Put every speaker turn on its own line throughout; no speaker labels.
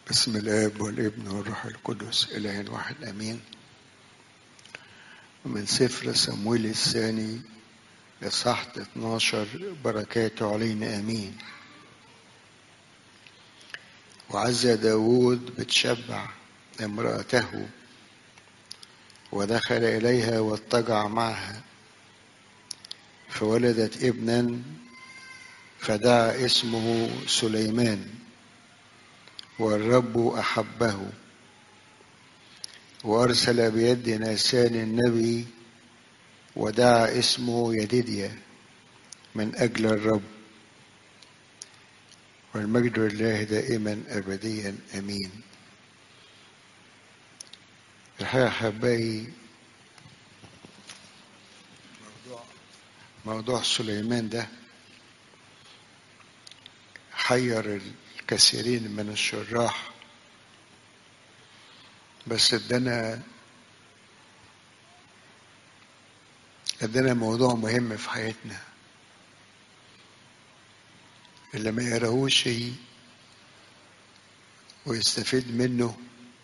بسم الاب والابن والروح القدس اله واحد امين ومن سفر صمويل الثاني اصحاح 12 بركاته علينا امين وعز داود بتشبع امرأته ودخل إليها واضطجع معها فولدت ابنا فدعا اسمه سليمان والرب أحبه وأرسل بيد ناسان النبي ودعا اسمه يديديا من أجل الرب والمجد لله دائما أبديا أمين الحقيقة أحبائي موضوع موضوع سليمان ده حير الكثيرين من الشراح بس ادانا ادانا موضوع مهم في حياتنا اللي ما يقراهوش ويستفيد منه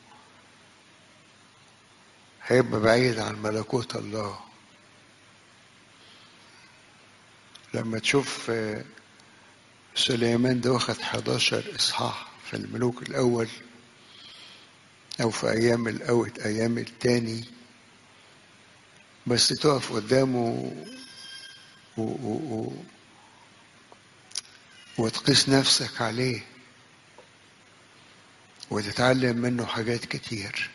هيبقى بعيد عن ملكوت الله لما تشوف سليمان ده واخد 11 اصحاح في الملوك الاول او في ايام الاوت ايام التاني بس تقف قدامه و... و... و... وتقيس نفسك عليه وتتعلم منه حاجات كتير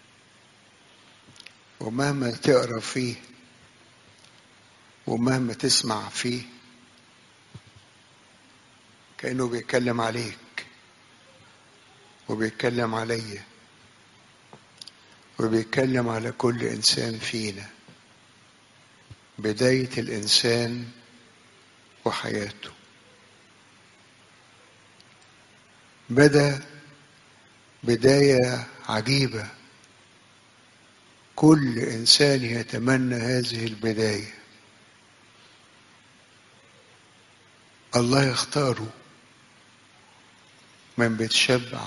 ومهما تقرا فيه ومهما تسمع فيه كانه بيتكلم عليك وبيتكلم عليا وبيتكلم على كل انسان فينا بدايه الانسان وحياته بدا بدايه عجيبه كل انسان يتمنى هذه البدايه الله يختاره من بتشبع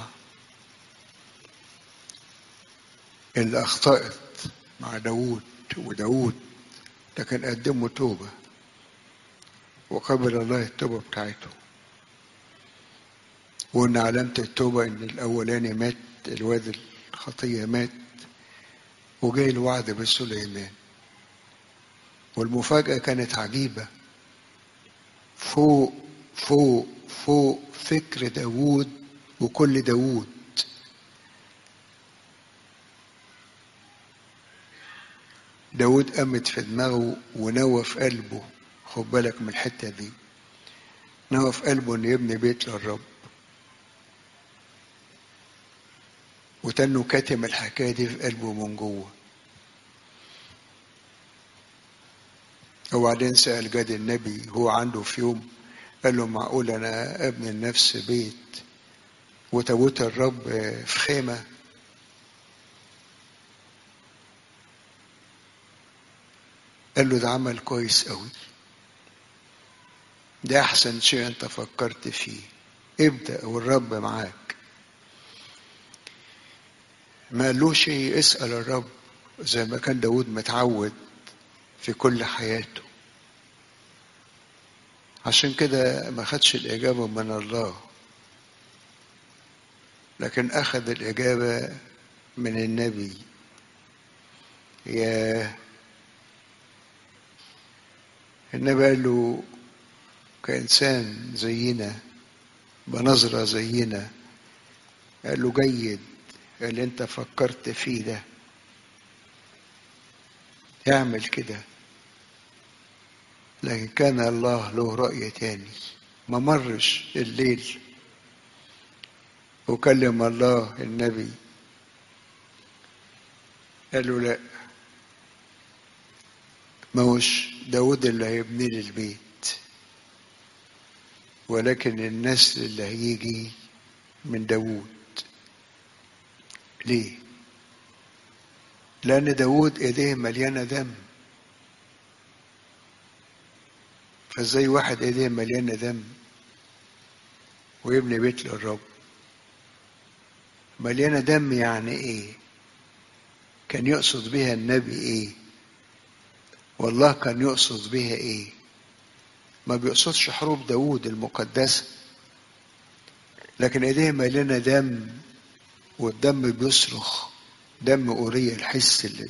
اللي اخطأت مع داود وداود لكن قدموا توبة وقبل الله التوبة بتاعته وإن علامة التوبة إن الأولاني مات الواد الخطية مات وجاي الوعد بسليمان والمفاجأة كانت عجيبة فوق فوق فوق فكر داوود وكل داوود داود قامت في دماغه ونوى في قلبه خد بالك من الحتة دي نوى في قلبه انه يبني بيت للرب وتنه كاتم الحكاية دي في قلبه من جوه وبعدين سأل جاد النبي هو عنده في يوم قال له معقول انا ابني لنفسي بيت وتابوت الرب في خيمه قال له ده عمل كويس قوي ده احسن شيء انت فكرت فيه ابدا والرب معاك ما قالوش اسال الرب زي ما كان داود متعود في كل حياته عشان كده ما خدش الإجابة من الله لكن أخذ الإجابة من النبي يا النبي قال له كإنسان زينا بنظرة زينا قال له جيد اللي انت فكرت فيه ده اعمل كده لكن كان الله له رأي تاني ما مرش الليل وكلم الله النبي قال له لا ما هوش داود اللي هيبني لي البيت ولكن النسل اللي هيجي من داود ليه لأن داود إيديه مليانة دم فازاي واحد ايديه مليانه دم ويبني بيت للرب مليانة دم يعني ايه كان يقصد بها النبي ايه والله كان يقصد بها ايه ما بيقصدش حروب داوود المقدسة لكن ايديه مليانة دم والدم بيصرخ دم أورية الحس اللي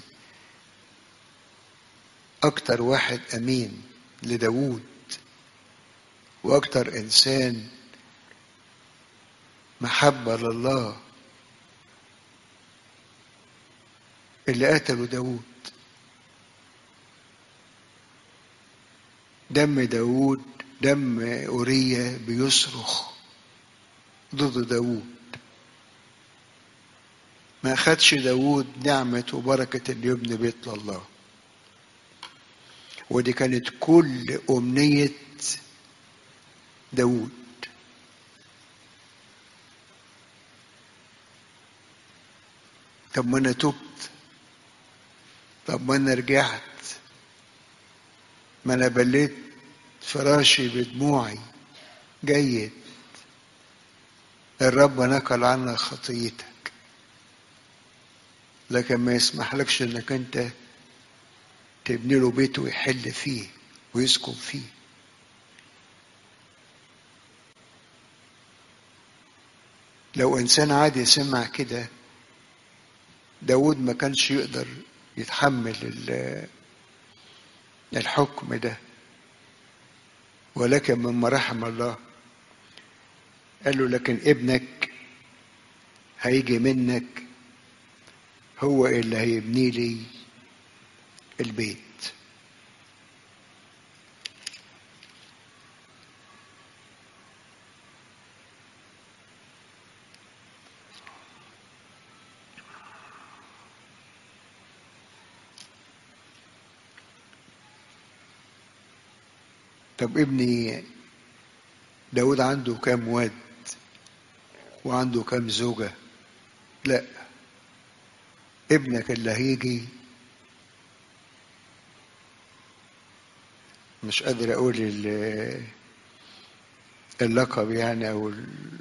أكتر واحد أمين لداوود وأكتر إنسان محبة لله اللي قتلوا داوود دم داوود دم أورية بيصرخ ضد داوود ما أخدش داوود نعمة وبركة اللي يبني بيت لله ودي كانت كل أمنية داوود طب ما أنا تبت طب ما أنا رجعت ما أنا بليت فراشي بدموعي جيد الرب نقل عنك خطيتك لكن ما يسمحلكش انك انت تبني له بيت ويحل فيه ويسكن فيه لو انسان عادي سمع كده داود ما كانش يقدر يتحمل الحكم ده ولكن مما رحم الله قال له لكن ابنك هيجي منك هو اللي هيبني لي البيت طب ابني داود عنده كام واد وعنده كام زوجة لا ابنك اللي هيجي مش قادر اقول اللقب يعني او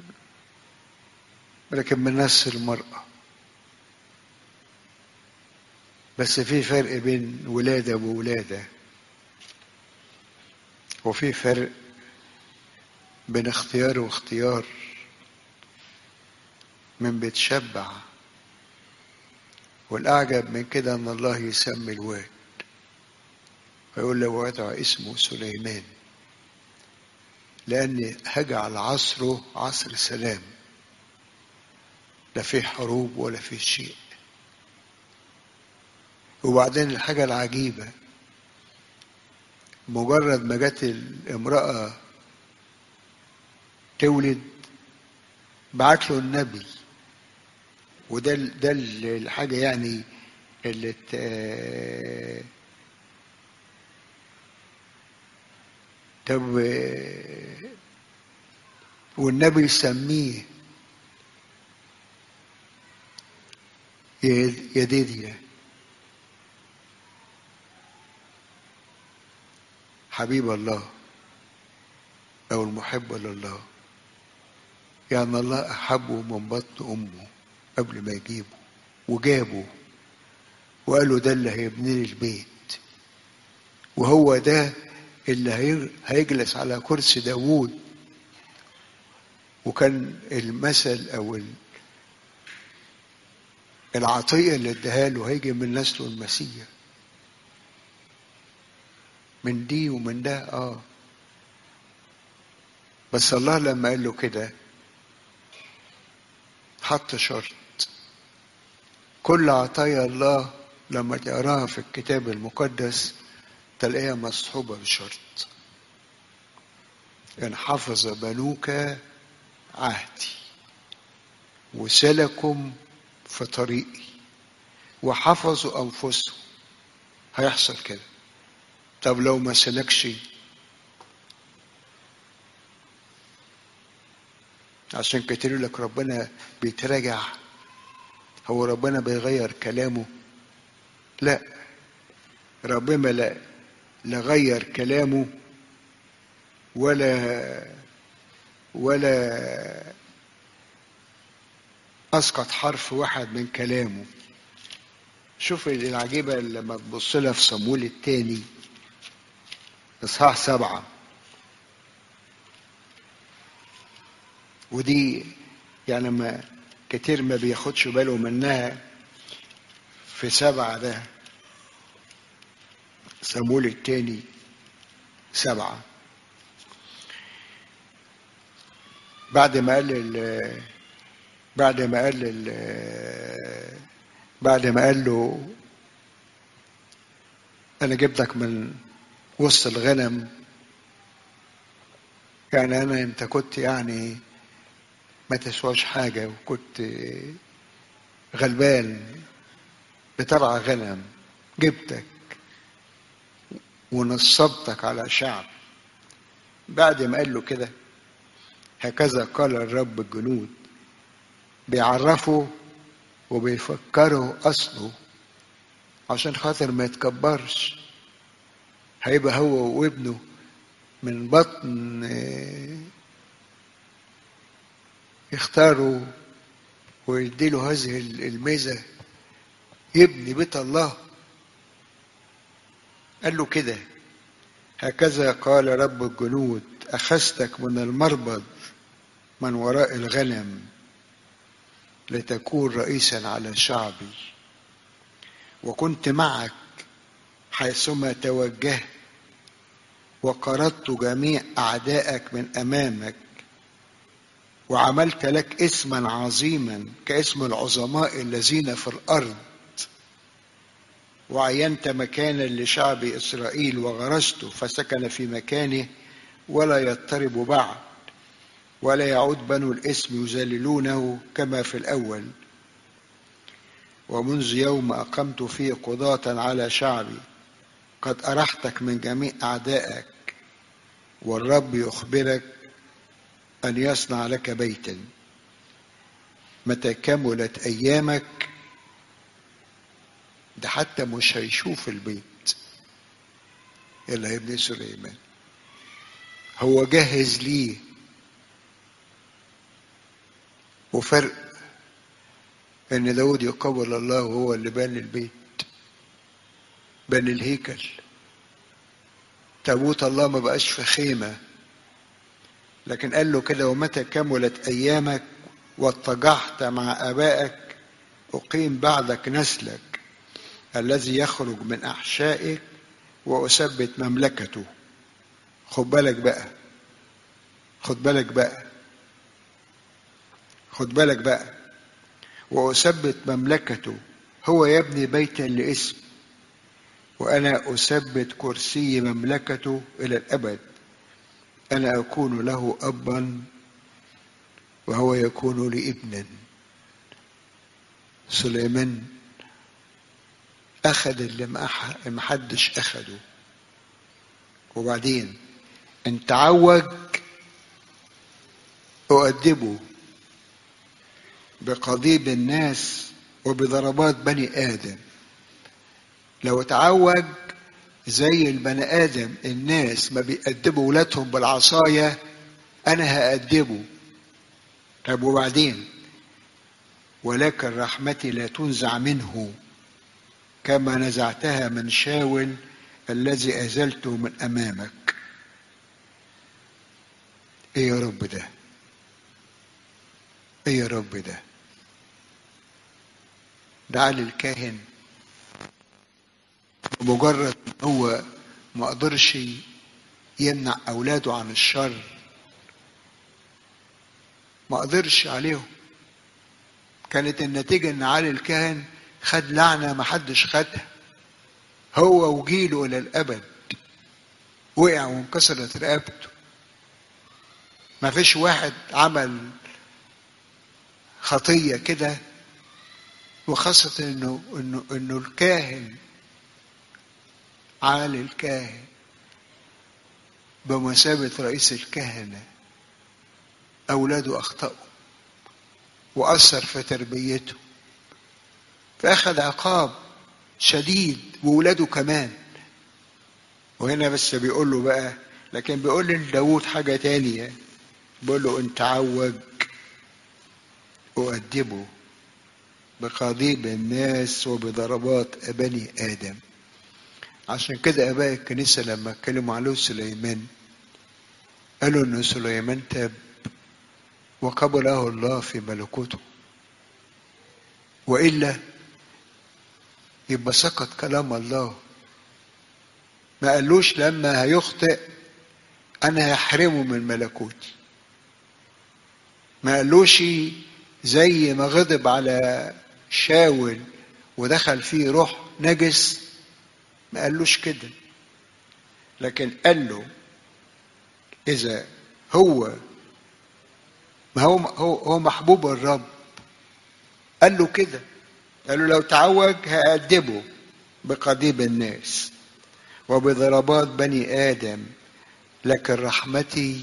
لكن من نفس المرأة بس في فرق بين ولادة وولادة وفي فرق بين اختيار واختيار من بتشبع والأعجب من كده أن الله يسمي الواد ويقول له وضع اسمه سليمان لأن هجعل عصره عصر سلام لا فيه حروب ولا فيه شيء وبعدين الحاجة العجيبة مجرد ما جت الامرأة تولد بعت له النبي وده ده الحاجة يعني اللي طب والنبي يسميه يديديا حبيب الله أو المحب لله يعني الله أحبه من بطن أمه قبل ما يجيبه وجابه وقال له ده اللي هيبني لي البيت وهو ده اللي هيجلس على كرسي داوود وكان المثل او العطيه اللي اداها له هيجي من نسله المسيح من دي ومن ده اه بس الله لما قال له كده حط شرط كل عطايا الله لما تقراها في الكتاب المقدس تلاقيها مصحوبة بشرط إن حفظ بنوك عهدي وسلكم في طريقي وحفظوا أنفسهم هيحصل كده طب لو ما سلكش عشان كتير لك ربنا بيتراجع هو ربنا بيغير كلامه لا ربنا لا لا غير كلامه ولا ولا اسقط حرف واحد من كلامه شوف العجيبه لما تبص لها في صمويل الثاني اصحاح سبعه ودي يعني ما كتير ما بياخدش باله منها في سبعة ده صمويل التاني سبعة بعد ما قال ال- بعد ما قال ال- بعد ما قال له أنا جبتك من وسط الغنم يعني أنا أنت كنت يعني ما تسواش حاجة وكنت غلبان بترعى غنم جبتك ونصبتك على شعب بعد ما قال له كده هكذا قال الرب الجنود بيعرفوا وبيفكروا اصله عشان خاطر ما يتكبرش هيبقى هو وابنه من بطن آه، يختاروا ويديله هذه الميزه يبني بيت الله قال له كده هكذا قال رب الجنود أخذتك من المربض من وراء الغنم لتكون رئيسا على شعبي وكنت معك حيثما توجهت وقردت جميع أعدائك من أمامك وعملت لك اسما عظيما كاسم العظماء الذين في الأرض وعينت مكانا لشعب إسرائيل وغرسته فسكن في مكانه ولا يضطرب بعد ولا يعود بنو الاسم يذللونه كما في الأول ومنذ يوم أقمت فيه قضاة على شعبي قد أرحتك من جميع أعدائك والرب يخبرك أن يصنع لك بيتا متى كملت أيامك ده حتى مش هيشوف البيت اللي هيبني سليمان هو جهز ليه وفرق ان داود يقبل الله وهو اللي بنى البيت بنى الهيكل تابوت الله ما بقاش في خيمة لكن قال له كده ومتى كملت أيامك واضطجعت مع آبائك أقيم بعدك نسلك الذي يخرج من أحشائك وأثبت مملكته خد بالك بقى خد بالك بقى خد بالك بقى وأثبت مملكته هو يبني بيتا لاسم وأنا أثبت كرسي مملكته إلى الأبد أنا أكون له أبا وهو يكون لي ابنا سليمان أخذ اللي ما أح- ما حدش أخده وبعدين إن تعوج أؤدبه بقضيب الناس وبضربات بني آدم لو تعوج زي البني آدم الناس ما بيأدبوا ولادهم بالعصاية أنا هأدبه طب وبعدين ولكن رحمتي لا تنزع منه كما نزعتها من شاول الذي أزلته من أمامك إيه يا رب ده إيه يا رب ده ده علي الكاهن بمجرد هو ما قدرش يمنع أولاده عن الشر ما قدرش عليهم كانت النتيجة إن علي الكاهن خد لعنة ما حدش خدها هو وجيله إلى الأبد وقع وانكسرت رقبته ما فيش واحد عمل خطية كده وخاصة إنه إنه إنه الكاهن عالي الكاهن بمثابة رئيس الكهنة أولاده أخطأوا وأثر في تربيته فأخذ عقاب شديد وولاده كمان وهنا بس بيقول له بقى لكن بيقول لداود حاجة تانية بيقول له إن تعوج أؤدبه بقضيب الناس وبضربات بني آدم عشان كده آباء الكنيسة لما اتكلموا عليه سليمان قالوا إن سليمان تاب وقبله الله في ملكوته وإلا يبقى سقط كلام الله ما قالوش لما هيخطئ أنا هحرمه من ملكوتي ما قالوش زي ما غضب على شاول ودخل فيه روح نجس ما قالوش كده لكن قال له إذا هو ما هو هو هو محبوب الرب قال له كده قال له لو تعوج هأدبه بقضيب الناس وبضربات بني آدم لكن رحمتي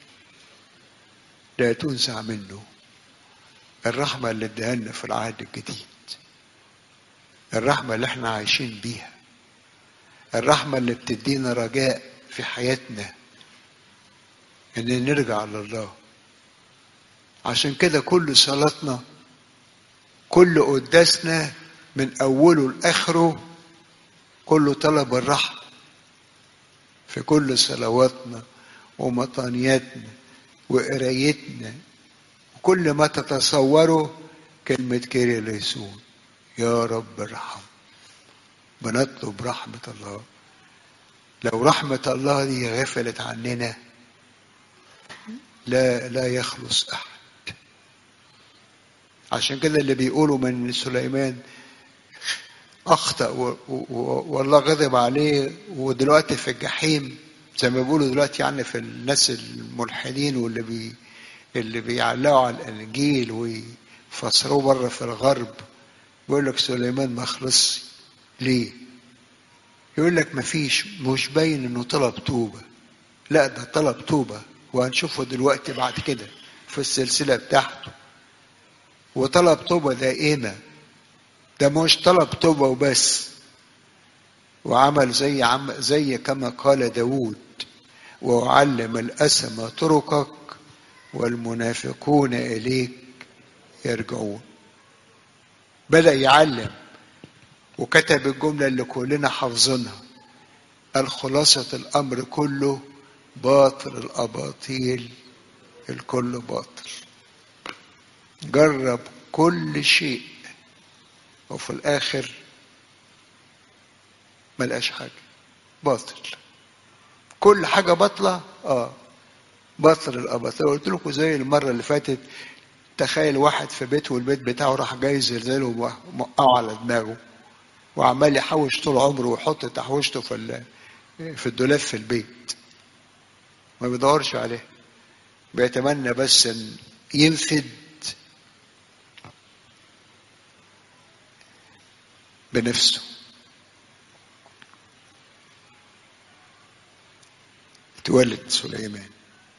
لا تنزع منه الرحمة اللي اداها لنا في العهد الجديد الرحمة اللي احنا عايشين بيها الرحمة اللي بتدينا رجاء في حياتنا ان نرجع لله عشان كده كل صلاتنا كل قداسنا من اوله لاخره كله طلب الرحمة في كل صلواتنا ومطانياتنا وقرايتنا وكل ما تتصوره كلمة كيري ليسون يا رب ارحم بنطلب رحمة الله لو رحمة الله دي غفلت عننا لا لا يخلص أحد عشان كده اللي بيقولوا من سليمان أخطأ و- و- والله غضب عليه ودلوقتي في الجحيم زي ما بيقولوا دلوقتي يعني في الناس الملحدين واللي بي اللي بيعلقوا على الإنجيل ويفسروه بره في الغرب بيقول لك سليمان ما خلصش ليه؟ يقول لك ما فيش مش باين انه طلب توبه لا ده طلب توبه وهنشوفه دلوقتي بعد كده في السلسله بتاعته وطلب توبه دائمه ده مش طلب توبه وبس وعمل زي عم زي كما قال داوود وأعلم الأسم طرقك والمنافقون إليك يرجعون بدأ يعلم وكتب الجملة اللي كلنا حافظينها قال خلاصة الأمر كله باطل الأباطيل الكل باطل جرب كل شيء وفي الآخر ملقاش حاجة باطل كل حاجة باطلة اه باطل الأباطيل قلت لكم زي المرة اللي فاتت تخيل واحد في بيته والبيت بتاعه راح جاي زلزاله وموقعه على دماغه وعمال يحوش طول عمره ويحط تحويشته في ال- في الدولاب في البيت ما بيدورش عليه بيتمنى بس ان ينفد بنفسه تولد سليمان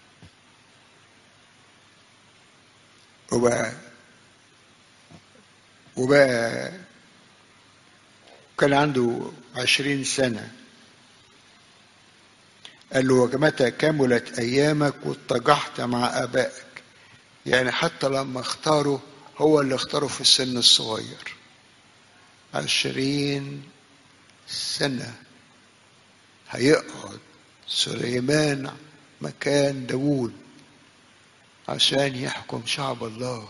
وبقى وبقى كان عنده عشرين سنة قال له ومتى كملت أيامك واتجحت مع آبائك يعني حتى لما اختاره هو اللي اختاره في السن الصغير عشرين سنة هيقعد سليمان مكان داوود عشان يحكم شعب الله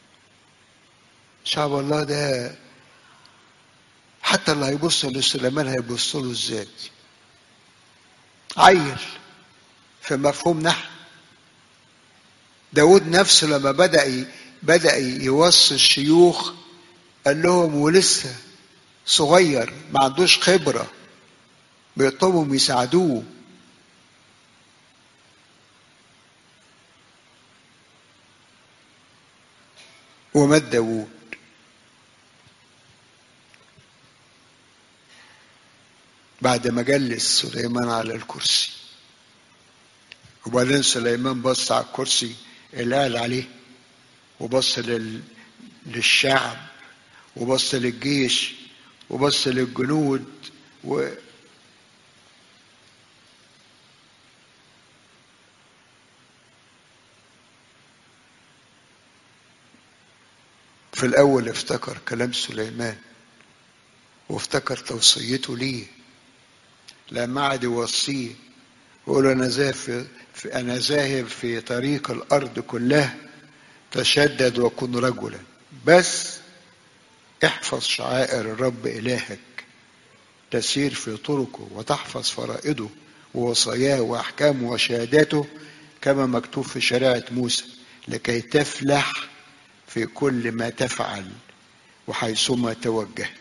شعب الله ده حتى اللي هيبص لسليمان هيبص له ازاي عيل في مفهوم نحن داود نفسه لما بدأ ي- بدأ يوصي الشيوخ قال لهم ولسه صغير ما عندوش خبرة بيطلبهم يساعدوه ومات داوود بعد ما جلس سليمان على الكرسي وبعدين سليمان بص على الكرسي اللي قاعد عليه وبص لل... للشعب وبص للجيش وبص للجنود و... في الأول افتكر كلام سليمان وافتكر توصيته ليه لما قعد يوصيه ويقول أنا ذاهب في, في أنا ذاهب في طريق الأرض كلها تشدد وكن رجلا بس احفظ شعائر الرب إلهك تسير في طرقه وتحفظ فرائضه ووصاياه وأحكامه وشهاداته كما مكتوب في شريعة موسى لكي تفلح في كل ما تفعل وحيثما توجهت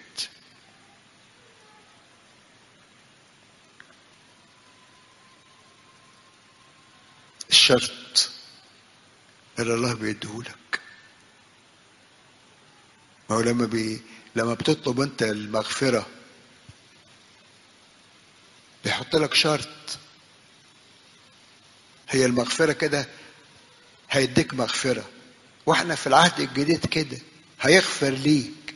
الشرط اللي الله بيديهولك ما هو لما بي لما بتطلب انت المغفرة بيحط لك شرط هي المغفرة كده هيديك مغفرة واحنا في العهد الجديد كده هيغفر ليك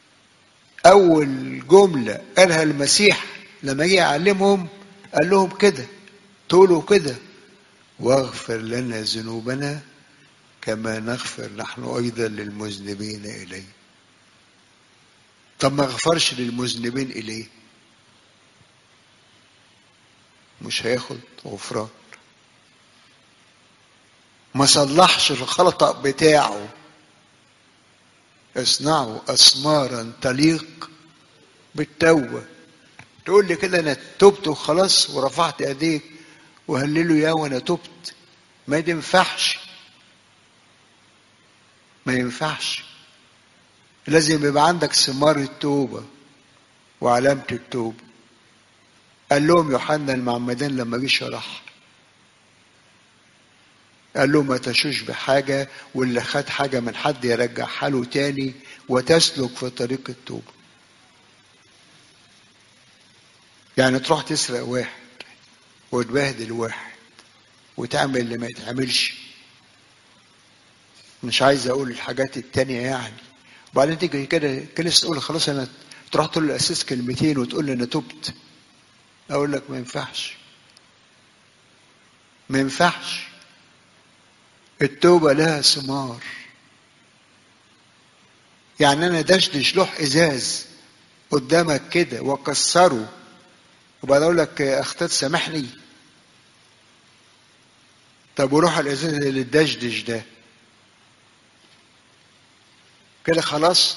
أول جملة قالها المسيح لما جه يعلمهم قال لهم كده تقولوا كده واغفر لنا ذنوبنا كما نغفر نحن أيضا للمذنبين إليه طب ما غفرش للمذنبين إليه مش هياخد غفران ما صلحش الخلطة بتاعه اصنعوا أسمارا تليق بالتوبة تقول لي كده أنا تبت وخلاص ورفعت إيديك وهللوا يا وأنا تبت ما ينفعش ما ينفعش لازم يبقى عندك ثمار التوبة وعلامة التوبة قال لهم يوحنا المعمدان لما جه شرح قال له ما تشوش بحاجة واللي خد حاجة من حد يرجعها له تاني وتسلك في طريق التوبة يعني تروح تسرق واحد وتبهدل واحد وتعمل اللي ما يتعملش مش عايز اقول الحاجات التانية يعني وبعدين تيجي كده كنيسة تقول خلاص انا تروح تقول للاسيس كلمتين وتقول لي انا تبت اقول لك ما ينفعش ما ينفعش التوبة لها ثمار يعني أنا دشدش لوح إزاز قدامك كده وأكسره وبعد أقول لك أختات سامحني طب وروح الإزاز اللي الدشدش ده كده خلاص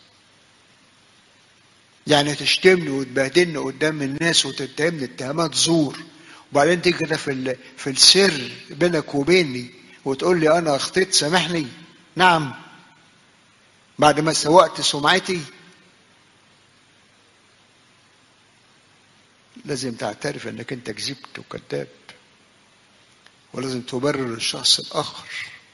يعني تشتمني وتبهدلني قدام الناس وتتهمني اتهامات زور وبعدين تيجي كده في في السر بينك وبيني وتقول لي انا اخطيت سامحني نعم بعد ما سوقت سمعتي لازم تعترف انك انت كذبت وكذاب ولازم تبرر الشخص الاخر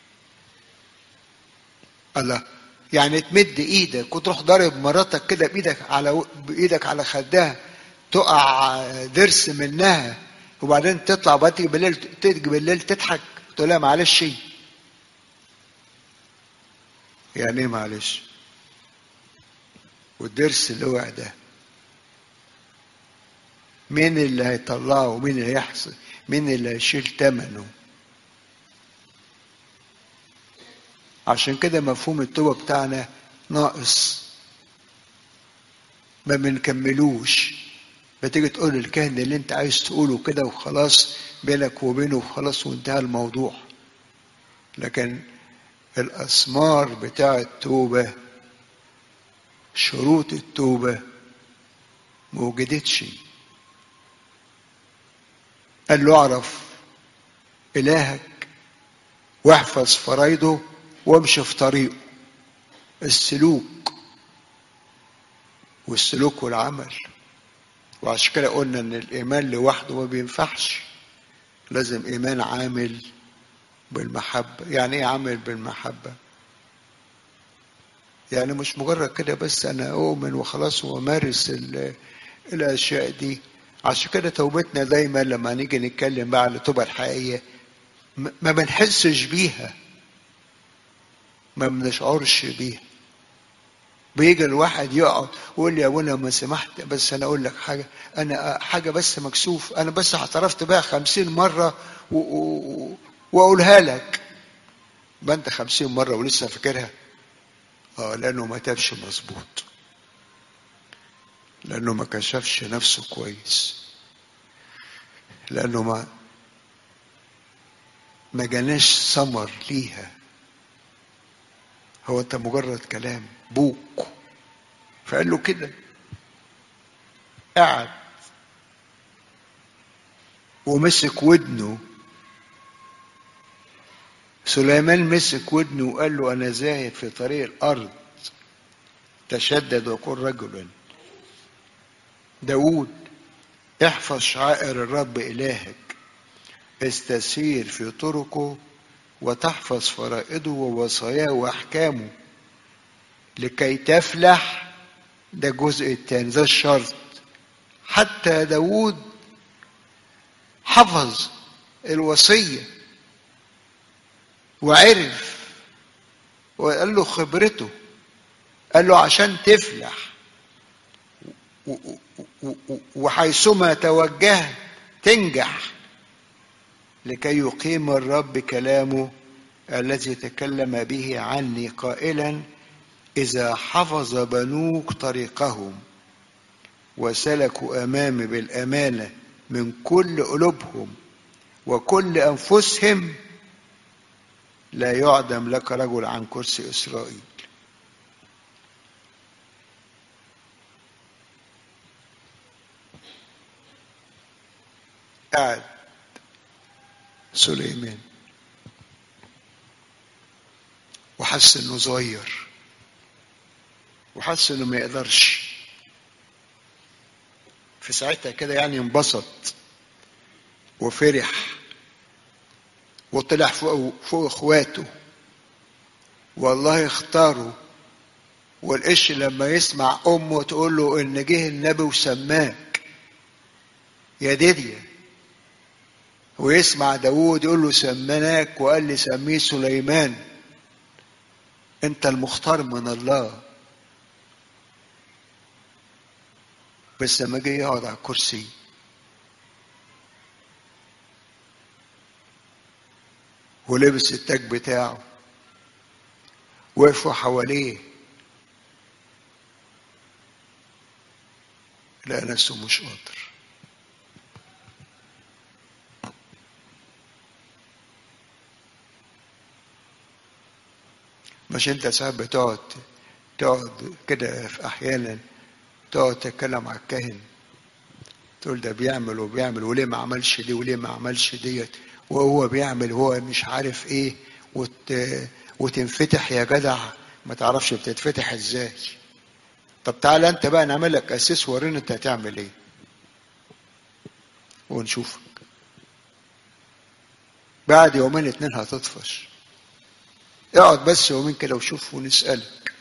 الله يعني تمد ايدك وتروح ضارب مراتك كده بايدك على بايدك على خدها تقع ضرس منها وبعدين تطلع بقى تيجي بالليل تيجي بالليل تضحك تقول لها معلش يعني ايه معلش والدرس اللي وقع ده مين اللي هيطلعه ومين اللي هيحصل مين اللي هيشيل ثمنه عشان كده مفهوم التوبة بتاعنا ناقص ما بنكملوش بتيجي تقول للكاهن اللي انت عايز تقوله كده وخلاص بينك وبينه وخلاص وانتهى الموضوع لكن الأسمار بتاع التوبة شروط التوبة ما وجدتش قال له اعرف إلهك واحفظ فرايده وامشي في طريقه السلوك والسلوك والعمل وعشان كده قلنا ان الايمان لوحده ما بينفعش لازم ايمان عامل بالمحبه يعني ايه عامل بالمحبه يعني مش مجرد كده بس انا اؤمن وخلاص وامارس الاشياء دي عشان كده توبتنا دايما لما نيجي نتكلم بقى على التوبه الحقيقيه ما بنحسش بيها ما بنشعرش بيها بيجي الواحد يقعد ويقول لي يا ابونا ما سمحت بس انا اقول لك حاجه انا حاجه بس مكسوف انا بس اعترفت بها خمسين مره و... و... واقولها لك ما انت خمسين مره ولسه فاكرها اه لانه ما تابش مظبوط لانه ما كشفش نفسه كويس لانه ما ما جاناش ثمر ليها هو انت مجرد كلام بوك فقال له كده قعد ومسك ودنه سليمان مسك ودنه وقال له انا زاهد في طريق الارض تشدد وكن رجلا داود احفظ شعائر الرب الهك استسير في طرقه وتحفظ فرائضه ووصاياه واحكامه لكي تفلح ده الجزء الثاني ده الشرط حتى داود حفظ الوصية وعرف وقال له خبرته قال له عشان تفلح وحيثما توجهت تنجح لكي يقيم الرب كلامه الذي تكلم به عني قائلا اذا حفظ بنوك طريقهم وسلكوا امامي بالامانه من كل قلوبهم وكل انفسهم لا يعدم لك رجل عن كرسي اسرائيل قعد سليمان وحس انه صغير وحس انه ما يقدرش في ساعتها كده يعني انبسط وفرح وطلع فوق فوق اخواته والله اختاره والقش لما يسمع امه تقول له ان جه النبي وسماك يا ديديا ويسمع داوود يقول له سمناك وقال لي سميه سليمان انت المختار من الله بس لما جه يقعد على الكرسي ولبس التاج بتاعه وقفوا حواليه لقى نفسه مش قادر مش انت ساعات بتقعد تقعد كده في احيانا تقعد تتكلم على الكاهن تقول ده بيعمل وبيعمل وليه ما عملش دي وليه ما عملش ديت وهو بيعمل وهو مش عارف ايه وت... وتنفتح يا جدع ما تعرفش بتتفتح ازاي طب تعالى انت بقى نعمل لك اساس ورينا انت هتعمل ايه ونشوفك بعد يومين اتنين هتطفش اقعد بس يومين كده وشوف ونسألك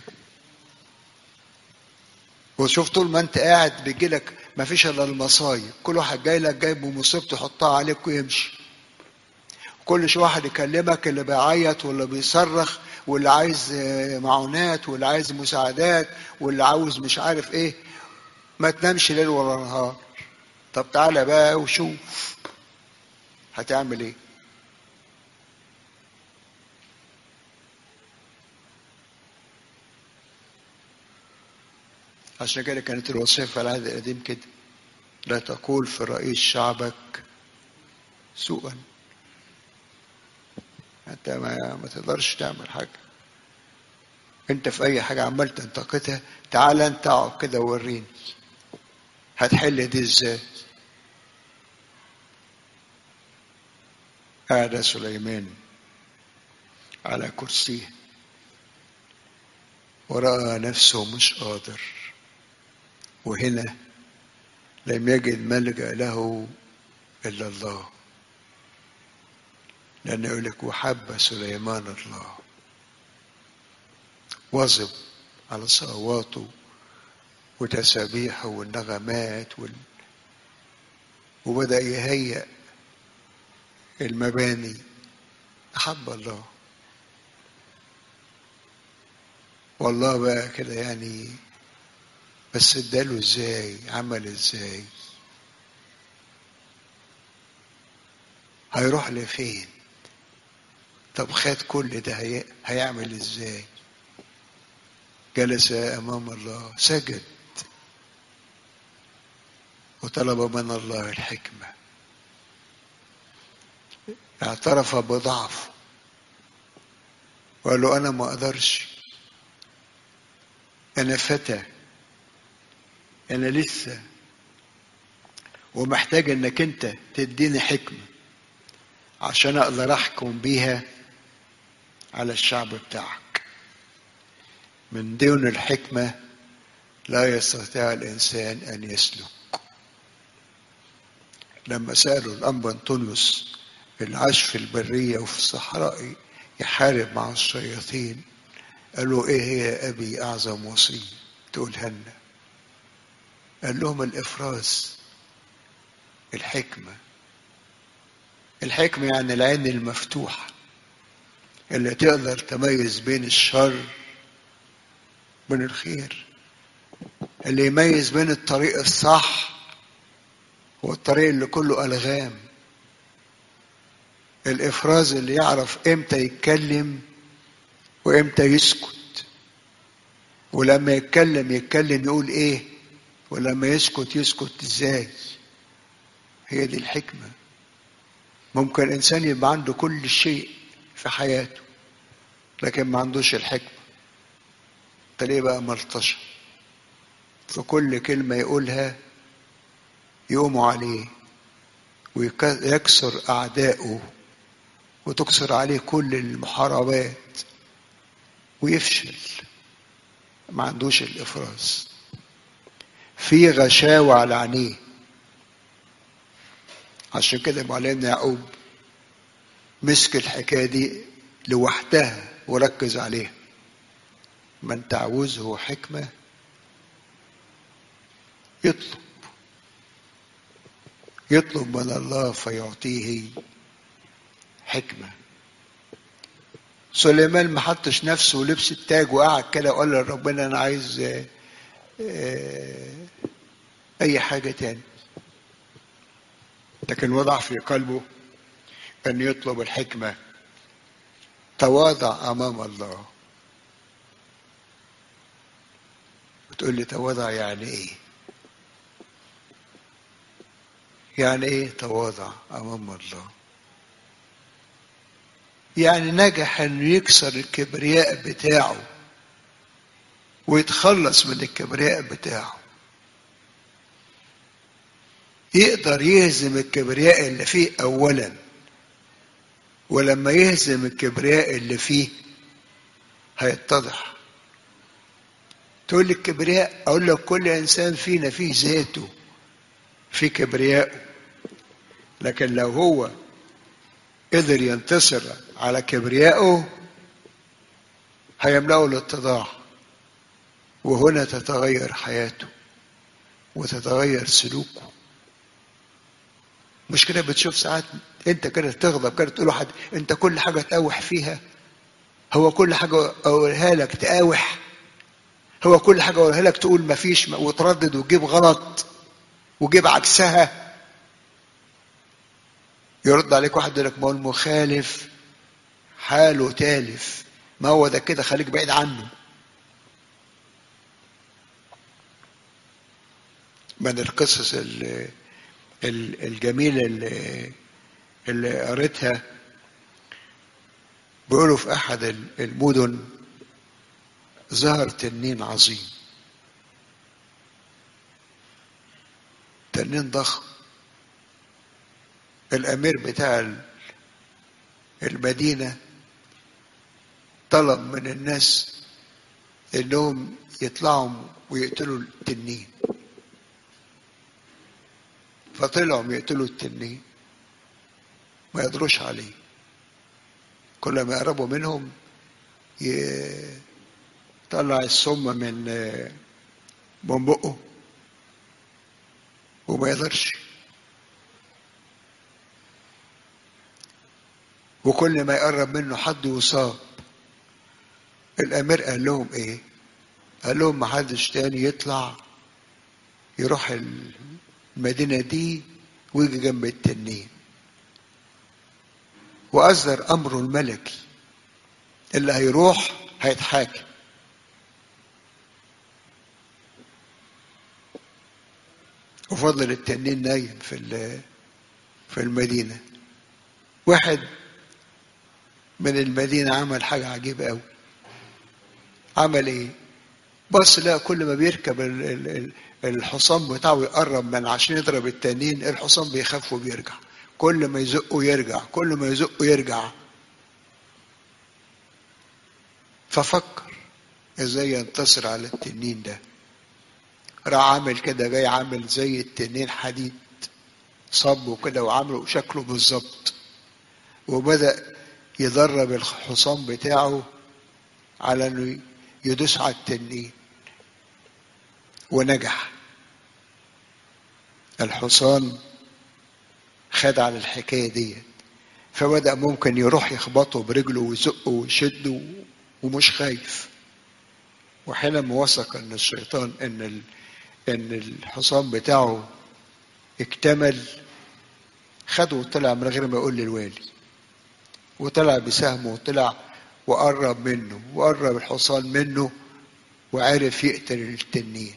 وشوف طول ما انت قاعد بيجي لك ما فيش الا المصايب كل واحد جاي لك جايب مصيبته يحطها عليك ويمشي كل شويه واحد يكلمك اللي بيعيط واللي بيصرخ واللي عايز معونات واللي عايز مساعدات واللي عاوز مش عارف ايه ما تنامش ليل ولا نهار طب تعالى بقى وشوف هتعمل ايه عشان كده كانت الوصية في العهد القديم كده لا تقول في رئيس شعبك سوءا انت ما, ما تقدرش تعمل حاجة انت في اي حاجة عمال تنتقدها تعال انت اقعد كده ووريني هتحل دي ازاي قعد سليمان على كرسيه ورأى نفسه مش قادر وهنا لم يجد ملجأ له إلا الله لأن يقول لك وحب سليمان الله واظب على صلواته وتسابيحه والنغمات وال... وبدأ يهيأ المباني أحب الله والله بقى كده يعني بس اداله ازاي عمل ازاي هيروح لفين طب خد كل ده هي... هيعمل ازاي جلس امام الله سجد وطلب من الله الحكمه اعترف بضعفه وقال له انا ما اقدرش انا فتى انا لسه ومحتاج انك انت تديني حكمه عشان اقدر احكم بيها على الشعب بتاعك من دون الحكمه لا يستطيع الانسان ان يسلك لما سالوا الانبا انطونيوس اللي عاش في البريه وفي الصحراء يحارب مع الشياطين قالوا ايه هي يا ابي اعظم وصيه تقولها لنا قال لهم الافراز الحكمه الحكمه يعني العين المفتوحه اللي تقدر تميز بين الشر وبين الخير اللي يميز بين الطريق الصح والطريق اللي كله الغام الافراز اللي يعرف امتى يتكلم وامتى يسكت ولما يتكلم يتكلم يقول ايه ولما يسكت يسكت ازاي هي دي الحكمه ممكن الانسان يبقى عنده كل شيء في حياته لكن ما عندوش الحكمه تلاقيه بقى ملطشه في كل كلمه يقولها يقوموا عليه ويكسر اعدائه وتكسر عليه كل المحاربات ويفشل ما عندوش الافراز في غشاوة على عينيه عشان كده معلمنا يعقوب مسك الحكاية دي لوحدها وركز عليها من تعوزه حكمة يطلب يطلب من الله فيعطيه حكمة سليمان ما حطش نفسه ولبس التاج وقعد كده وقال لربنا انا عايز آه، آه، اي حاجة تاني لكن وضع في قلبه ان يطلب الحكمة تواضع امام الله بتقول لي تواضع يعني ايه يعني ايه تواضع امام الله يعني نجح انه يكسر الكبرياء بتاعه ويتخلص من الكبرياء بتاعه يقدر يهزم الكبرياء اللي فيه اولا ولما يهزم الكبرياء اللي فيه هيتضح تقول لي الكبرياء اقول لك كل انسان فينا فيه ذاته في كبرياءه لكن لو هو قدر ينتصر على كبريائه هيملأه الاتضاع وهنا تتغير حياته وتتغير سلوكه مش كده بتشوف ساعات انت كده تغضب كده تقول واحد انت كل حاجه تقاوح فيها هو كل حاجه اقولها لك تقاوح هو كل حاجه اقولها لك تقول مفيش وتردد وتجيب غلط وجيب عكسها يرد عليك واحد يقول لك ما هو المخالف حاله تالف ما هو ده كده خليك بعيد عنه من القصص ال- ال- الجميلة اللي, اللي قريتها بيقولوا في أحد المدن ظهر تنين عظيم تنين ضخم الأمير بتاع المدينة طلب من الناس انهم يطلعوا ويقتلوا التنين فطلعوا يقتلوا التنين ما يقدروش عليه كل ما يقربوا منهم يطلع السم من من بقه وما يقدرش وكل ما يقرب منه حد يصاب الامير قال لهم ايه قال لهم ما حدش تاني يطلع يروح المدينه دي ويجي جنب التنين واصدر امره الملكي اللي هيروح هيتحاكم وفضل التنين نايم في ال- في المدينة واحد من المدينة عمل حاجة عجيبة قوي عمل ايه بص لا كل ما بيركب ال- ال- ال- الحصان بتاعه يقرب من عشان يضرب التانيين الحصان بيخاف وبيرجع كل ما يزقه يرجع كل ما يزقه يرجع ففكر ازاي ينتصر على التنين ده راح عامل كده جاي عامل زي التنين حديد صبه كده وعامله شكله بالظبط وبدأ يدرب الحصان بتاعه على انه يدوس على التنين ونجح الحصان خد على الحكايه دي فبدأ ممكن يروح يخبطه برجله ويزقه ويشده ومش خايف وحينما وثق ان الشيطان ان ال... ان الحصان بتاعه اكتمل خده وطلع من غير ما يقول للوالي وطلع بسهمه وطلع وقرب منه وقرب الحصان منه وعرف يقتل التنين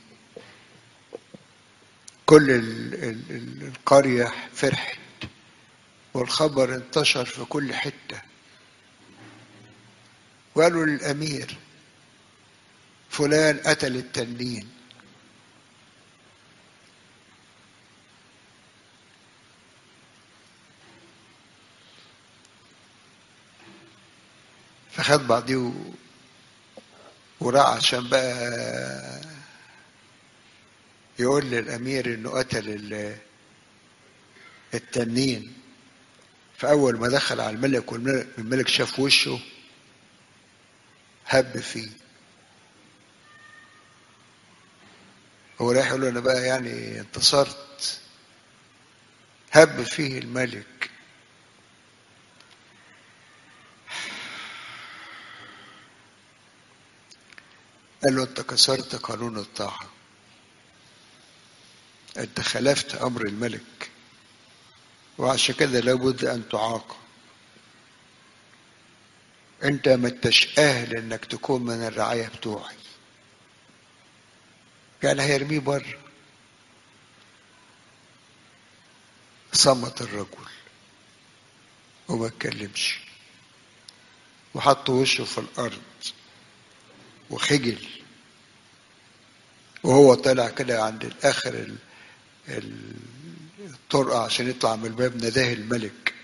كل ال ال ال القرية فرحت والخبر انتشر في كل حتة وقالوا للأمير فلان قتل التنين فخد بعضيه و... وراح عشان بقى يقول للأمير إنه قتل ال- التنين فأول ما دخل على الملك والملك شاف وشه هب فيه هو رايح يقول له أنا بقى يعني انتصرت هب فيه الملك قال له انت كسرت قانون الطاعة انت خالفت امر الملك وعشان كده لابد ان تعاقب انت ما انتش اهل انك تكون من الرعاية بتوعي كان هيرميه بره صمت الرجل وما اتكلمش وحط وشه في الارض وخجل وهو طلع كده عند الاخر ال- ال- الطرقه عشان يطلع من الباب نداه الملك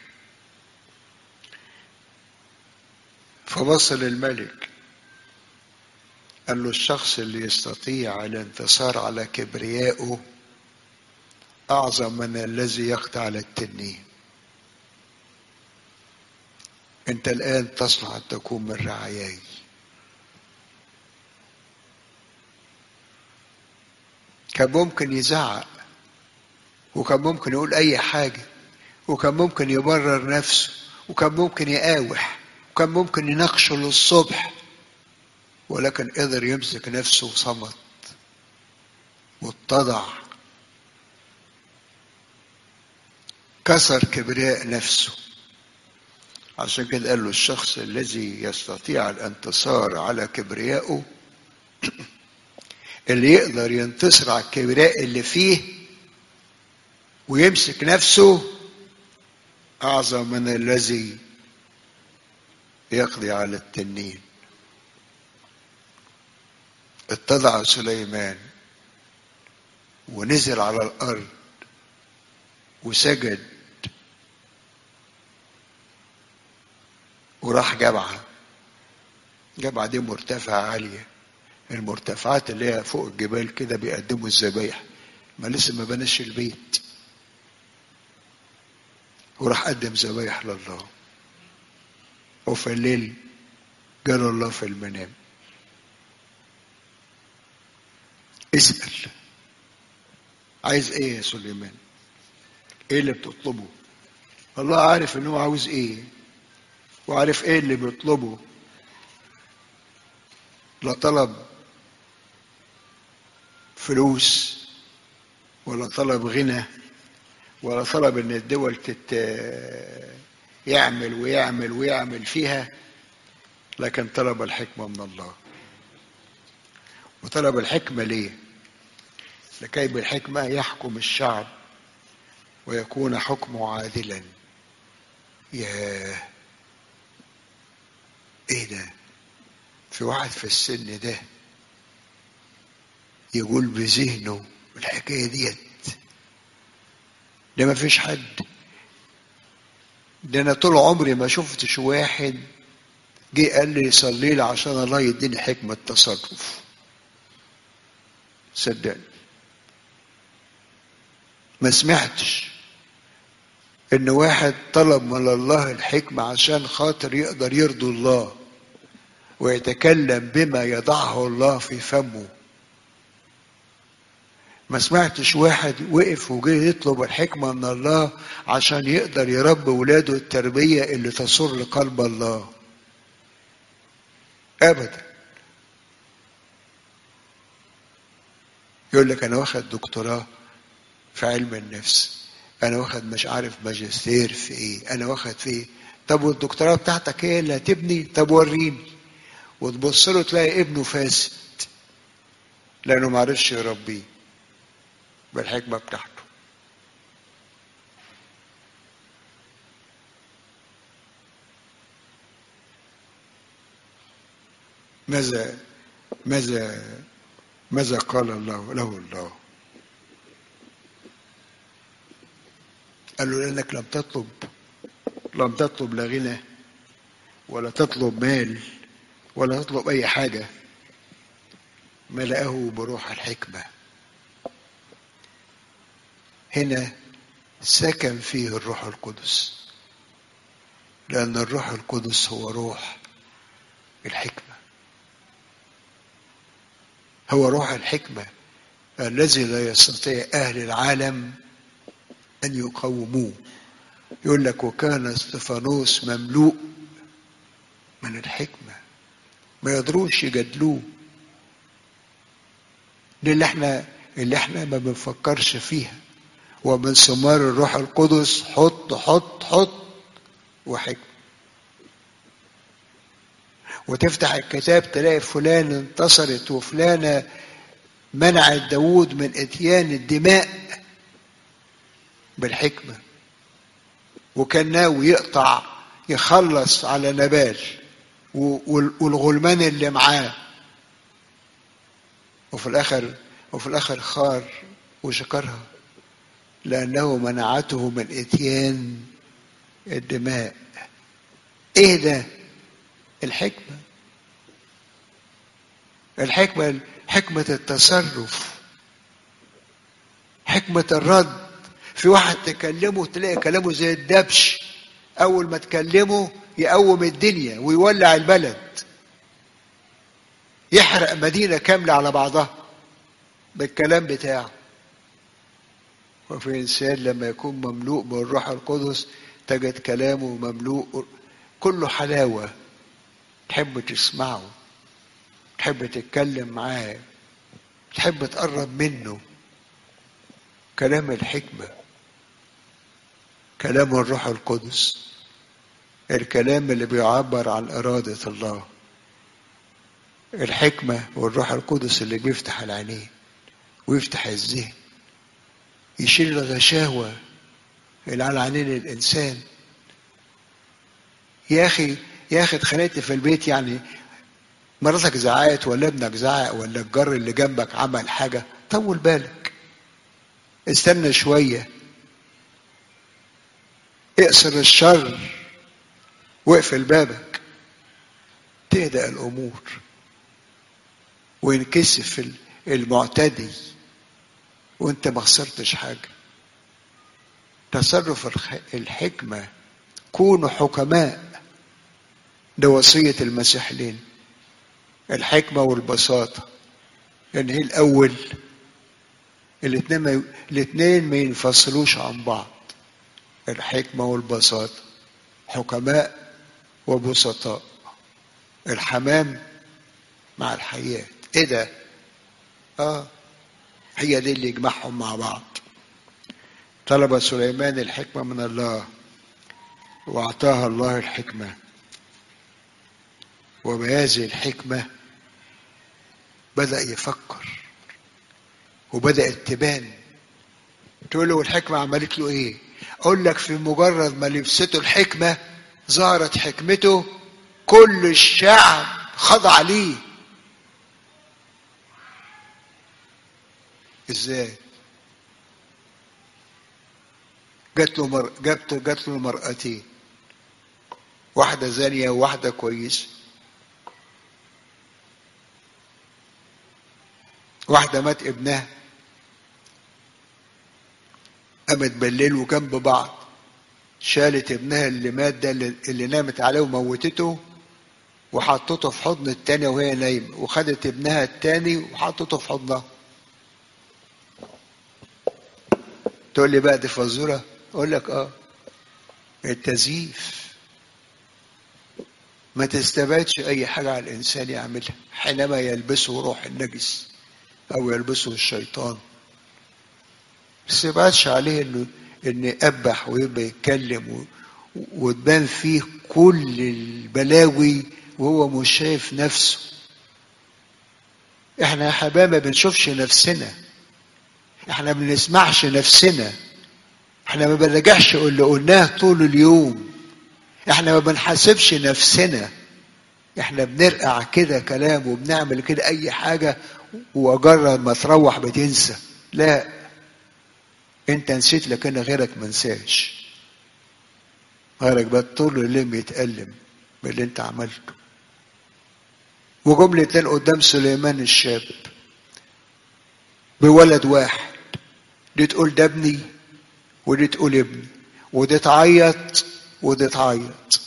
فبص للملك قال له الشخص اللي يستطيع الانتصار على كبريائه اعظم من الذي يقطع على التنين انت الان تصلح ان تكون من رعاياي كان ممكن يزعق وكان ممكن يقول اي حاجه وكان ممكن يبرر نفسه وكان ممكن يقاوح وكان ممكن يناقشه للصبح ولكن قدر يمسك نفسه وصمت واتضع كسر كبرياء نفسه عشان كده قال له الشخص الذي يستطيع الانتصار على كبريائه اللي يقدر ينتصر على الكبرياء اللي فيه ويمسك نفسه أعظم من الذي يقضي على التنين اتضع سليمان ونزل على الأرض وسجد وراح جبعة جبعة دي مرتفعة عالية المرتفعات اللي هي فوق الجبال كده بيقدموا الذبايح ما لسه ما بناش البيت وراح قدم ذبايح لله وفي الليل جال الله في المنام اسأل عايز ايه يا سليمان ايه اللي بتطلبه الله عارف ان هو عاوز ايه وعارف ايه اللي بيطلبه لا طلب فلوس ولا طلب غنى ولا طلب ان الدول تت يعمل ويعمل ويعمل فيها لكن طلب الحكمة من الله وطلب الحكمة ليه لكي بالحكمة يحكم الشعب ويكون حكمه عادلا يا ايه ده في واحد في السن ده يقول بذهنه الحكايه ديت ده ما فيش حد ده انا طول عمري ما شفتش واحد جه قال لي صلي لي عشان الله يديني حكمه تصرف صدقني ما سمعتش ان واحد طلب من الله الحكمة عشان خاطر يقدر يرضي الله ويتكلم بما يضعه الله في فمه ما سمعتش واحد وقف وجه يطلب الحكمة من الله عشان يقدر يربي ولاده التربية اللي تسر لقلب الله أبدا يقول لك أنا واخد دكتوراه في علم النفس انا واخد مش عارف ماجستير في ايه انا واخد في ايه طب والدكتوراه بتاعتك ايه اللي هتبني طب وريني وتبص له تلاقي ابنه فاسد لانه ما عرفش يربيه بالحكمه بتاعته ماذا ماذا ماذا قال الله له الله قال له لأنك لم تطلب لم تطلب لا غنى ولا تطلب مال ولا تطلب أي حاجة ملأه بروح الحكمة هنا سكن فيه الروح القدس لأن الروح القدس هو روح الحكمة هو روح الحكمة الذي لا يستطيع أهل العالم أن يقاوموه يقول لك وكان استفانوس مملوء من الحكمة ما يقدروش يجادلوه دي اللي احنا اللي احنا ما بنفكرش فيها ومن ثمار الروح القدس حط حط حط وحكمة وتفتح الكتاب تلاقي فلان انتصرت وفلانة منعت داوود من اتيان الدماء بالحكمة وكان ناوي يقطع يخلص على نبال والغلمان اللي معاه وفي الآخر وفي الآخر خار وشكرها لأنه منعته من إتيان الدماء إيه ده؟ الحكمة الحكمة حكمة التصرف حكمة الرد في واحد تكلمه تلاقي كلامه زي الدبش أول ما تكلمه يقوم الدنيا ويولع البلد يحرق مدينة كاملة على بعضها بالكلام بتاعه وفي إنسان لما يكون مملوء بالروح القدس تجد كلامه مملوء كله حلاوة تحب تسمعه تحب تتكلم معاه تحب تقرب منه كلام الحكمة كلام الروح القدس الكلام اللي بيعبر عن إرادة الله الحكمة والروح القدس اللي بيفتح العينين ويفتح الذهن يشيل الغشاوة اللي على عينين الإنسان يا أخي يا أخي اتخانقت في البيت يعني مراتك زعقت ولا ابنك زعق ولا الجار اللي جنبك عمل حاجة طول بالك استنى شوية اقصر الشر واقفل بابك تهدأ الأمور وينكسف المعتدي وانت ما خسرتش حاجة تصرف الحكمة كونوا حكماء ده وصية المسيح لنا الحكمة والبساطة يعني هي الأول الاثنين ما الاثنين ما ينفصلوش عن بعض الحكمة والبساطة حكماء وبسطاء الحمام مع الحياة ايه ده اه هي دي اللي يجمعهم مع بعض طلب سليمان الحكمة من الله وأعطاها الله الحكمة وبهذه الحكمة بدأ يفكر وبدأت تبان تقول له الحكمة عملت له ايه اقول لك في مجرد ما لبسته الحكمة ظهرت حكمته كل الشعب خضع ليه ازاي جات له مر... جات جات له مرأتين واحدة زانية وواحدة كويسة واحدة مات ابنها قامت بالليل وجنب بعض شالت ابنها اللي مات ده اللي, اللي نامت عليه وموتته وحطته في حضن التانية وهي نايمة وخدت ابنها التاني وحطته في حضنها تقول لي بقى دي فزورة اقول لك اه التزييف ما تستبعدش اي حاجة على الانسان يعملها حينما يلبسه روح النجس او يلبسه الشيطان ما تستبعدش عليه انه ان يقبح ويبقى يتكلم و... وتبان فيه كل البلاوي وهو مش شايف نفسه احنا يا حبايب ما بنشوفش نفسنا احنا ما بنسمعش نفسنا احنا ما بنرجعش اللي قلناه طول اليوم احنا ما بنحاسبش نفسنا احنا بنرقع كده كلام وبنعمل كده اي حاجة ومجرد ما تروح بتنسى لا انت نسيت لكن غيرك ما نساش غيرك بقى طول الليل يتألم باللي انت عملته وجملة اتنين قدام سليمان الشاب بولد واحد دي تقول ده ابني ودي تقول ابني ودي تعيط ودي تعيط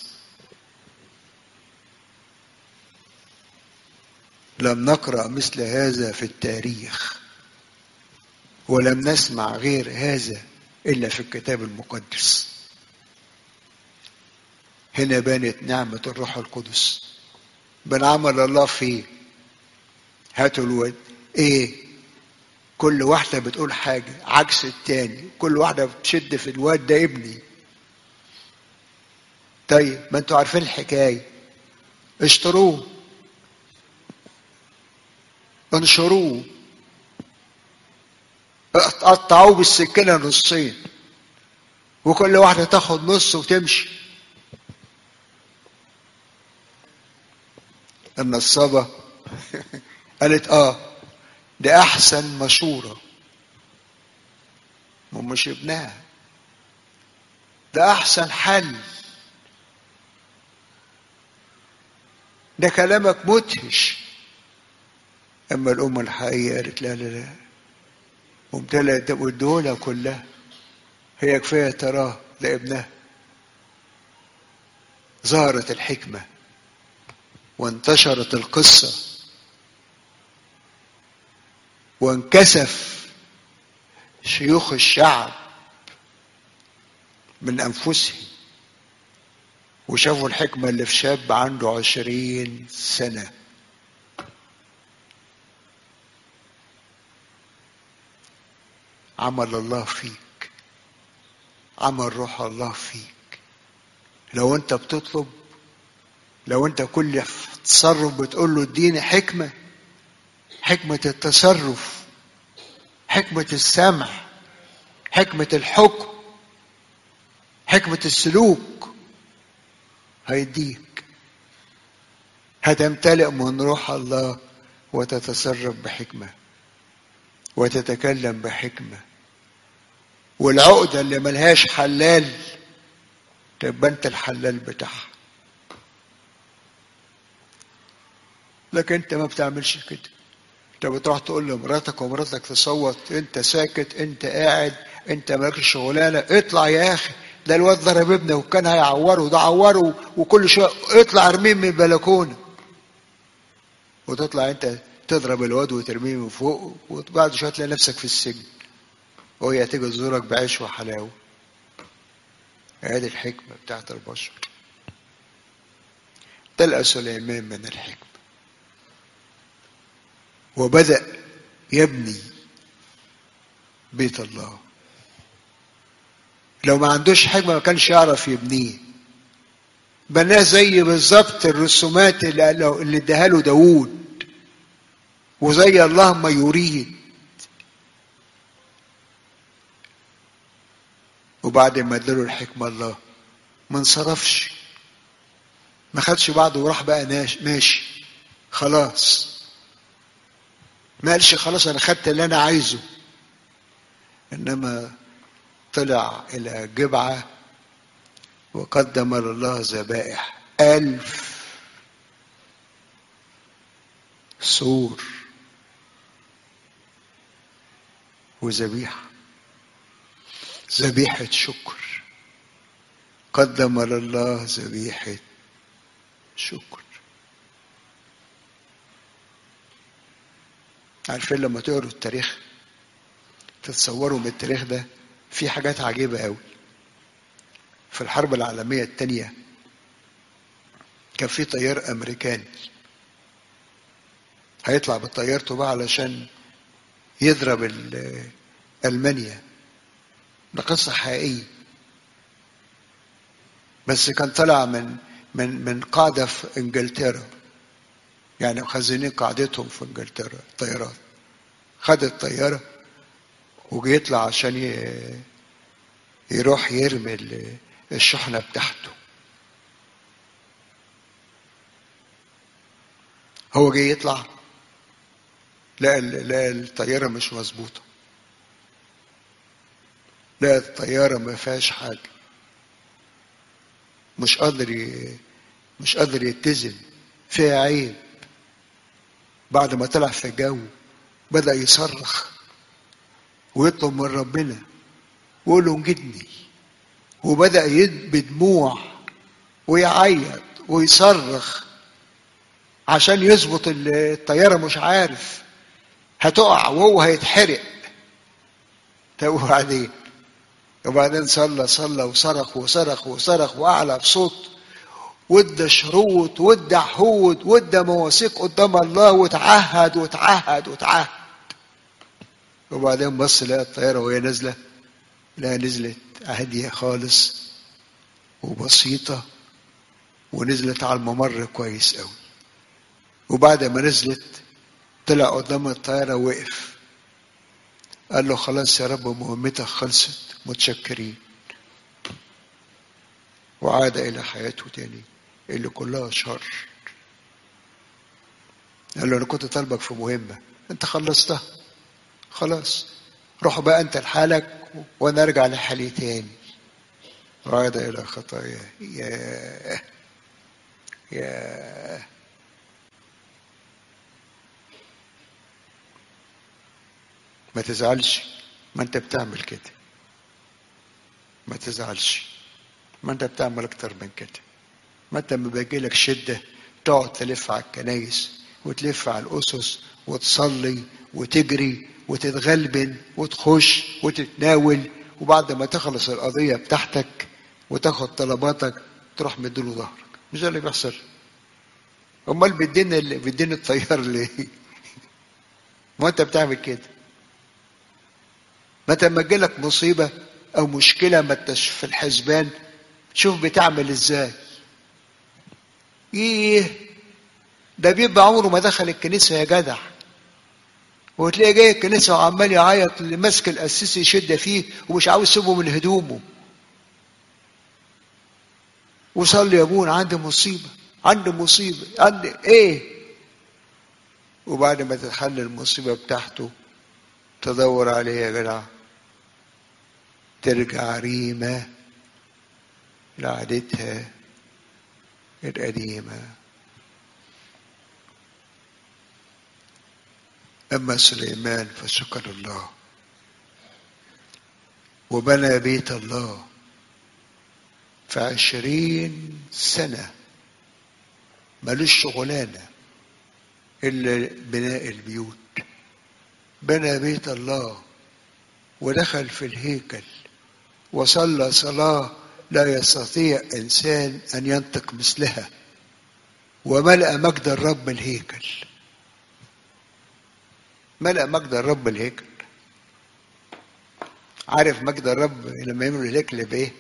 لم نقرأ مثل هذا في التاريخ ولم نسمع غير هذا إلا في الكتاب المقدس هنا بانت نعمة الروح القدس بنعمل الله فيه هاتوا الواد ايه كل واحدة بتقول حاجة عكس التاني كل واحدة بتشد في الواد ده ابني طيب ما انتوا عارفين الحكاية اشتروه انشروه قطعوه بالسكينة نصين وكل واحدة تاخد نص وتمشي النصابة قالت اه ده احسن مشورة ومش ابنها ده احسن حل ده كلامك مدهش اما الام الحقيقية قالت لا لا لا وامتلأت والدولة كلها هي كفاية تراه لابنها ظهرت الحكمة وانتشرت القصة وانكسف شيوخ الشعب من أنفسهم وشافوا الحكمة اللي في شاب عنده عشرين سنة عمل الله فيك عمل روح الله فيك لو انت بتطلب لو انت كل تصرف بتقول له اديني حكمة حكمة التصرف حكمة السمع حكمة الحكم حكمة السلوك هيديك هتمتلئ من روح الله وتتصرف بحكمة وتتكلم بحكمة والعقدة اللي ملهاش حلال تبقى انت الحلال بتاعها لكن انت ما بتعملش كده انت بتروح تقول لمراتك ومراتك تصوت انت ساكت انت قاعد انت مالكش شغلانه اطلع يا اخي ده الواد ضرب ابنه وكان هيعوره ده عوره وكل شويه اطلع ارميه من البلكونه وتطلع انت تضرب الواد وترميه من فوق وبعد شويه تلاقي نفسك في السجن وهي تيجي تزورك بعيش وحلاوه هذه الحكمه بتاعت البشر تلقى سليمان من الحكمه وبدأ يبني بيت الله لو ما عندوش حكمة ما كانش يعرف يبنيه بناه زي بالظبط الرسومات اللي اللي اداها له داوود وزي الله ما يريد وبعد ما اداله الحكمة الله ما انصرفش ما خدش بعضه وراح بقى ناش ماشي خلاص ما قالش خلاص انا خدت اللي انا عايزه انما طلع الى جبعه وقدم لله ذبائح الف سور وذبيحه ذبيحه شكر قدم لله ذبيحه شكر عارفين لما تقروا التاريخ تتصوروا من التاريخ ده في حاجات عجيبة قوي في الحرب العالمية الثانية كان في طيار أمريكاني هيطلع بطيارته بقى علشان يضرب ألمانيا ده قصة حقيقية بس كان طلع من من من قاعدة في إنجلترا يعني مخزنين قاعدتهم في إنجلترا الطيارات خد الطيارة وجي يطلع عشان يروح يرمي الشحنة بتاعته هو جاي يطلع لقى لقى الطيارة مش مظبوطة لقى الطيارة ما فيهاش حاجة مش قادر ي... مش قادر يتزن فيها عيب بعد ما طلع في الجو بدأ يصرخ ويطلب من ربنا ويقول له انجدني وبدأ بدموع ويعيط ويصرخ عشان يظبط الطيارة مش عارف هتقع وهو هيتحرق طب وبعدين وبعدين صلى صلى وصرخ وصرخ وصرخ وأعلى بصوت وادى شروط وادى عهود وادى مواثيق قدام الله وتعهد وتعهد وتعهد وبعدين بص لقى الطيارة وهي نازلة لا نزلت هادية خالص وبسيطة ونزلت على الممر كويس قوي وبعد ما نزلت طلع قدام الطيارة وقف قال له خلاص يا رب مهمتك خلصت متشكرين وعاد إلى حياته تاني اللي كلها شر قال له أنا كنت طالبك في مهمة أنت خلصتها خلاص روح بقى أنت لحالك وأنا أرجع لحالي تاني وعاد إلى خطاياه يا يا ما تزعلش ما انت بتعمل كده ما تزعلش ما انت بتعمل اكتر من كده ما انت لما بيجي لك شده تقعد تلف على الكنايس وتلف على الاسس وتصلي وتجري وتتغلبن وتخش وتتناول وبعد ما تخلص القضيه بتاعتك وتاخد طلباتك تروح مديله ظهرك مش ده اللي بيحصل امال بيدينا اللي بيدينا الطيار ليه ما انت بتعمل كده متى ما تجيلك مصيبة أو مشكلة ما انتش في الحسبان شوف بتعمل ازاي ايه ده بيبقى عمره ما دخل الكنيسة يا جدع وتلاقيه جاي الكنيسة وعمال يعيط اللي ماسك القسيس يشد فيه ومش عاوز يسيبه من هدومه وصلي يا ابونا عندي مصيبة عندي مصيبة عندي ايه وبعد ما تتحل المصيبة بتاعته تدور عليه يا جدع ترجع ريمة لعادتها القديمة أما سليمان فشكر الله وبنى بيت الله في عشرين سنة ملوش شغلانة إلا بناء البيوت بنى بيت الله ودخل في الهيكل وصلى صلاة لا يستطيع إنسان أن ينطق مثلها وملأ مجد الرب الهيكل ملأ مجد الرب الهيكل عارف مجد الرب لما يملوا الهيكل بإيه؟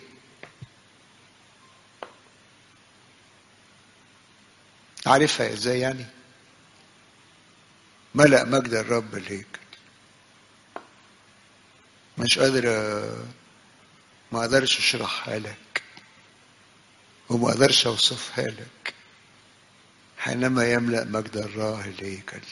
عارفها ازاي يعني؟ ملأ مجد الرب الهيكل مش قادر ما اقدرش اشرحها لك وما اقدرش اوصفها لك حينما يملا مجد الله الهيكل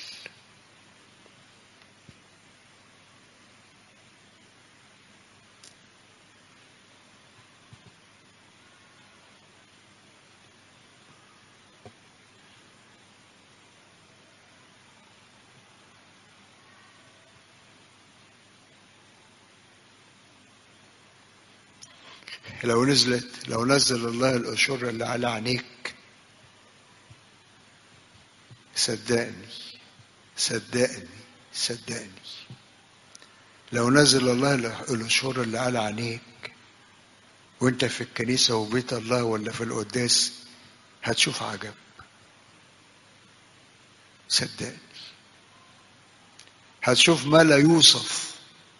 لو نزلت لو نزل الله الأشر اللي على عينيك صدقني صدقني صدقني لو نزل الله الأشر اللي على عينيك وانت في الكنيسة وبيت الله ولا في القداس هتشوف عجب صدقني هتشوف ما لا يوصف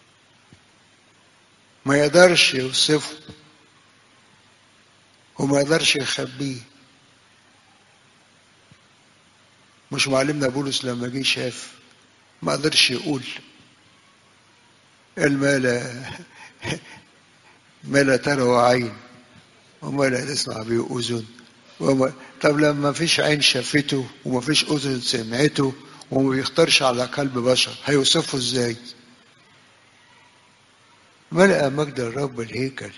ما يقدرش يوصفه وما يقدرش يخبيه مش معلمنا بولس لما جه شاف ما قدرش يقول قال ما لا ما لا ترى عين وما لا تسمع به اذن وما طب لما فيش عين شافته وما فيش اذن سمعته وما بيختارش على قلب بشر هيوصفه ازاي ملأ مجد الرب الهيكل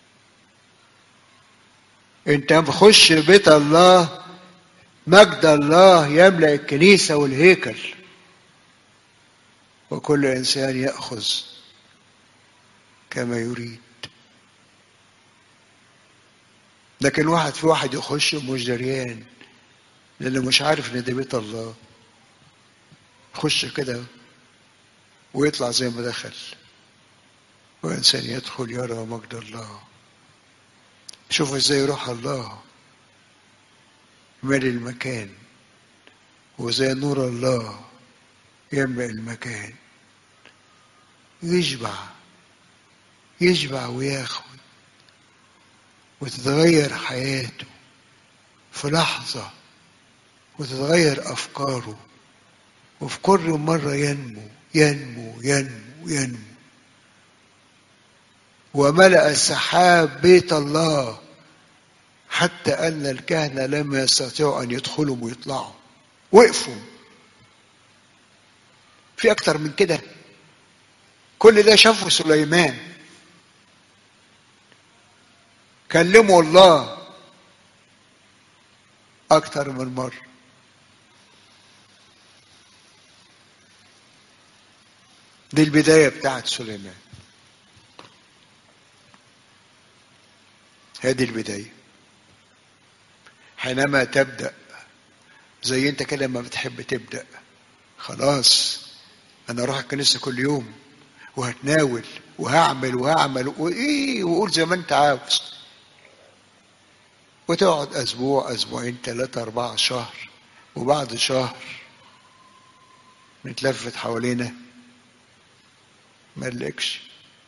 انت بخش بيت الله مجد الله يملأ الكنيسة والهيكل وكل إنسان يأخذ كما يريد لكن واحد في واحد يخش مش دريان لأنه مش عارف إن ده بيت الله يخش كده ويطلع زي ما دخل وإنسان يدخل يرى مجد الله شوف ازاي روح الله مالي المكان وزي نور الله يملأ المكان يشبع يشبع وياخد وتتغير حياته في لحظة وتتغير أفكاره وفي كل مرة ينمو ينمو ينمو ينمو وملأ السحاب بيت الله حتى أن الكهنة لم يستطيعوا أن يدخلوا ويطلعوا وقفوا في أكتر من كده كل ده شافه سليمان كلموا الله أكتر من مرة دي البداية بتاعت سليمان هذه البداية حينما تبدأ زي انت كده لما بتحب تبدأ خلاص انا اروح الكنيسة كل يوم وهتناول وهعمل وهعمل وايه وقول زي ما انت عاوز وتقعد اسبوع اسبوعين ثلاثة اربعة شهر وبعد شهر نتلفت حوالينا ملكش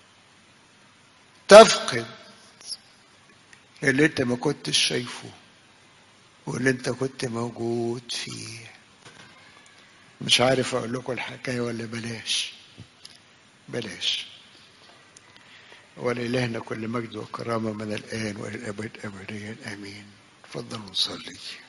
تفقد اللي انت ما كنتش شايفه واللي انت كنت موجود فيه مش عارف اقول لكم الحكايه ولا بلاش بلاش ولإلهنا كل مجد وكرامة من الآن وإلى الأبد أبديا آمين تفضلوا نصلي